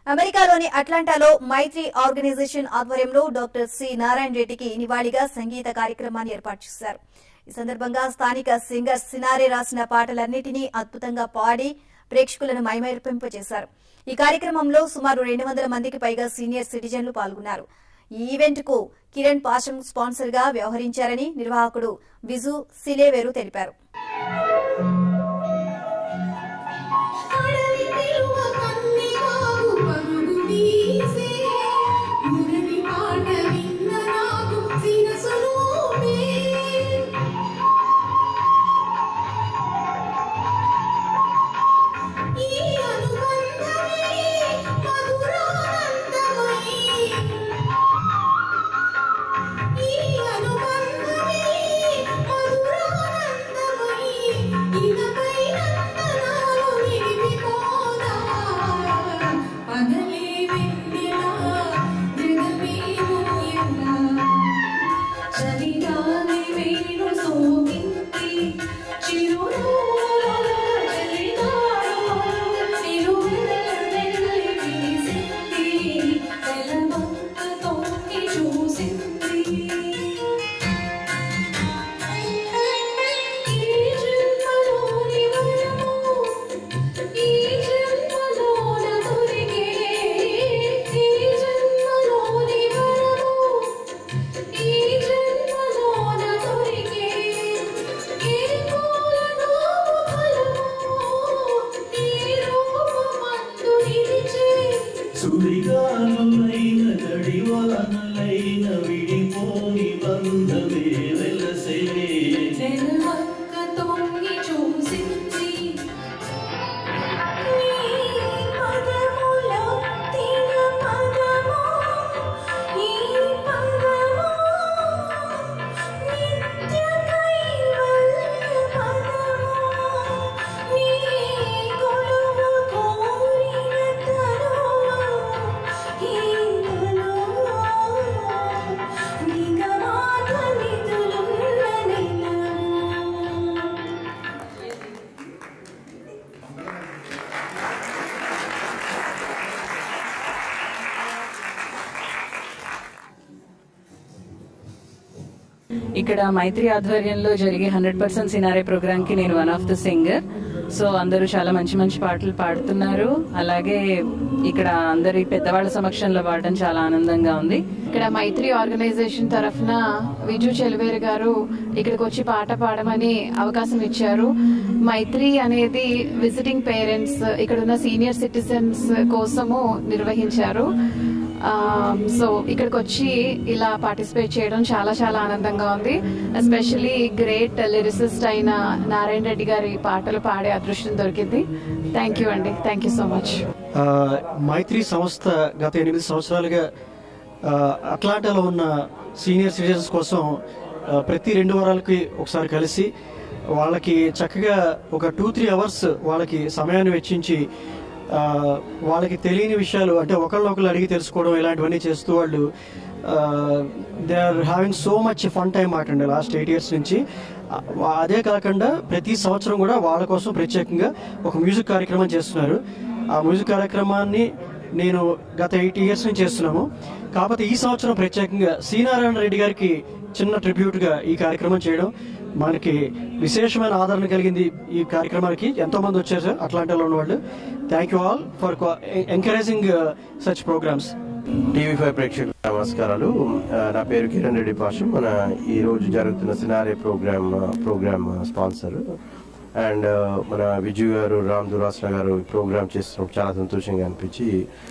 అమెరికాలోని అట్లాంటాలో మైత్రి ఆర్గనైజేషన్ ఆధ్వర్యంలో డాక్టర్ సి నారాయణ రెడ్డికి నివాళిగా సంగీత కార్యక్రమాన్ని ఏర్పాటు చేశారు ఈ సందర్భంగా స్థానిక సింగర్ సినారే రాసిన పాటలన్నిటినీ అద్భుతంగా పాడి ప్రేక్షకులను మైమరిపింపజేశారు ఈ కార్యక్రమంలో సుమారు రెండు వందల మందికి పైగా సీనియర్ సిటిజన్లు పాల్గొన్నారు ఈ ఈవెంట్ కు కిరణ్ పాషం స్పాన్సర్ గా వ్యవహరించారని నిర్వాహకుడు విజు సిలేవేరు తెలిపారు అడవి పిలువ కన్నెవాగు పరుగు తీసే మురళి పాట విన్న నాకు శిరసులోనే ఈ అనుబంధమే మధురానందమై ఈ అనుబంధమే మధురానందమై ఇకపై నందనాలు నిలిపిపోదా పగలే వెన్నెలా జగమే ఊయలా చలిగాలి వేణు సోకింది చిరునవ్వుల చలిగాడు నిలువెల్లి వీసింది తెల్లవంక తొంగి చూసింది ఈ జన్మలోని వరము ఈ జన్మలోన దొరికే ఈ జన్మలోని వరము ఈ జన్మలోన దొరికే ఏ పూలనో ఫలమో ఈ రూపమందు నిలిచే సుడిగాలులైన గడివానలైన విడిపోని బంధమే వెలసెలే వెన్నెలవంక తొంగి చూసింది నీ పదములో తిన పదము ఈ పదము నిత్య కైవల్య పదము నీ కొలువు కోరిన తరువు ఈ తరువు నిగమాత నిధులున్న నిలవు ఇక్కడ మైత్రి ఆధ్వర్యంలో జరిగే హండ్రెడ్ పర్సెంట్ సినారే ప్రోగ్రామ్ కి నేను one of the singer so అందరూ చాలా మంచి మంచి పాటలు పాడుతున్నారు అలాగే ఇక్కడ అందరి పెద్దవాళ్ళ సమక్షంలో పాడడం చాలా ఆనందంగా ఉంది ఇక్కడ మైత్రి ఆర్గనైజేషన్ తరఫున విజు చెలివేరు గారు ఇక్కడికి వచ్చి పాట పాడమని అవకాశం ఇచ్చారు మైత్రి అనేది విజిటింగ్ పేరెంట్స్ ఇక్కడ ఉన్న సీనియర్ సిటిజన్స్ కోసము నిర్వహించారు సో ఇక్కడికి వచ్చి ఇలా పార్టిసిపేట్ చేయడం చాలా చాలా ఆనందంగా ఉంది ఎస్పెషలీ గ్రేట్ లిరిసిస్ట్ అయిన నారాయణ రెడ్డి గారి పాటలు పాడే అదృష్టం దొరికింది థ్యాంక్ యూ అండి థ్యాంక్ యూ సో మచ్ ఆ, మైత్రి సంస్థ గత ఎనిమిది సంవత్సరాలుగా ఆ, అట్లాంటాలో ఉన్న సీనియర్ సిటిజన్స్ కోసం ఆ, ప్రతి రెండు వారాలకి ఒకసారి కలిసి వాళ్ళకి చక్కగా ఒక టూ త్రీ అవర్స్ వాళ్ళకి సమయాన్ని వెచ్చించి ఆ, వాళ్ళకి తెలియని విషయాలు అంటే ఒకళ్ళొకళ్ళు అడిగి తెలుసుకోవడం ఇలాంటివన్నీ చేస్తూ వాళ్ళు they are having so much fun time మాటండి లాస్ట్ ఎయిట్ ఇయర్స్ నుంచి ఆ, అదే కాకుండా ప్రతి సంవత్సరం కూడా వాళ్ళ కోసం ప్రత్యేకంగా ఒక మ్యూజిక్ కార్యక్రమం చేస్తున్నారు ఆ మ్యూజిక్ కార్యక్రమాన్ని నేను గత ఎయిట్ ఇయర్స్ నుంచి చేస్తున్నాము కాకపోతే ఈ సంవత్సరం ప్రత్యేకంగా శ్రీనారాయణ రెడ్డి గారికి చిన్న ట్రిబ్యూట్ గా ఈ కార్యక్రమం చేయడం మనకి విశేషమైన ఆదరణ కలిగింది ఈ కార్యక్రమానికి ఎంతో మంది వచ్చారు సార్ అట్లాంటాలో ఉన్న వాళ్ళు thank you all for encouraging such programs TV five ప్రేక్షకులకు నమస్కారాలు ఆ, నా పేరు కిరణ్ రెడ్డి పాషం మన ఈ రోజు జరుగుతున్న Sinare program program sponsor and మన విజయ్ గారు రామ్ దురాసన గారు ఈ ప్రోగ్రామ్ చేస్తున్నప్పుడు చాలా సంతోషంగా అనిపించి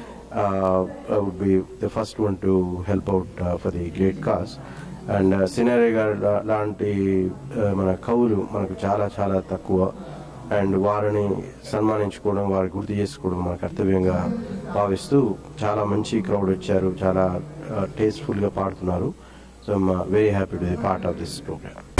would be the first one to help out for the great cause and Sinare garu లా- లాంటి ఆ, మన కవులు మనకు చాలా చాలా తక్కువ అండ్ వారిని సన్మానించుకోవడం వారి గుర్తు చేసుకోవడం మన కర్తవ్యంగా భావిస్తూ చాలా మంచి క్రౌడ్ వచ్చారు చాలా టేస్ట్ఫుల్గా పాడుతున్నారు so very happy to be part of this programme